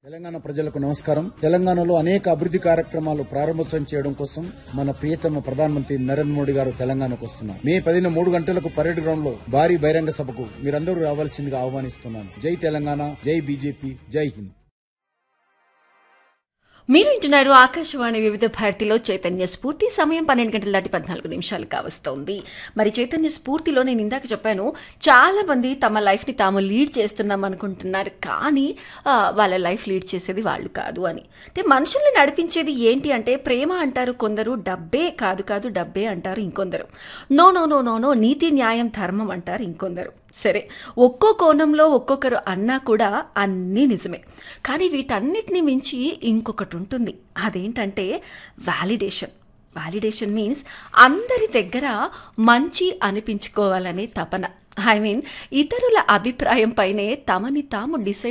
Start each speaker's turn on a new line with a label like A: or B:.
A: తెలంగాణ ప్రజలకు నమస్కారం తెలంగాణలో అనేక అభివృద్ధి కార్యక్రమాలు ప్రారంభోత్సవం చేయడం కోసం మన ప్రియతమ ప్రధానమంత్రి నరేంద్ర మోడీ గారు తెలంగాణకు వస్తున్నారు మే పదిన మూడు గంటలకు పరేడ్ గ్రౌండ్ లో భారీ బహిరంగ సభకు మీరందరూ రావాల్సిందిగా ఆహ్వానిస్తున్నాను జై తెలంగాణ జై బీజేపీ జై హింద్
B: మీరు వింటున్నారు ఆకాశవాణి వివిధ భారతిలో చైతన్య స్ఫూర్తి సమయం పన్నెండు గంటల దాటి పద్నాలుగు నిమిషాలు కావస్తోంది మరి చైతన్య స్ఫూర్తిలో నేను ఇందాక చెప్పాను చాలా మంది తమ లైఫ్ ని తాము లీడ్ చేస్తున్నాం అనుకుంటున్నారు కానీ ఆ, వాళ్ళ లైఫ్ లీడ్ చేసేది వాళ్ళు కాదు అని అంటే మనుషుల్ని నడిపించేది ఏంటి అంటే ప్రేమ అంటారు కొందరు డబ్బే కాదు కాదు డబ్బే అంటారు ఇంకొందరు no no no no no నీతి న్యాయం ధర్మం అంటారు ఇంకొందరు సరే ఒక్కో కోణంలో ఒక్కొక్కరు అన్నా కూడా అన్నీ నిజమే కానీ వీటన్నిటిని మించి ఇంకొకటి ఉంటుంది అదేంటంటే వ్యాలిడేషన్ వ్యాలిడేషన్ మీన్స్ అందరి దగ్గర మంచి అనిపించుకోవాలనే తపన ఐ మీన్ ఇతరుల అభిప్రాయం పైనే తమని తాము డిసైడ్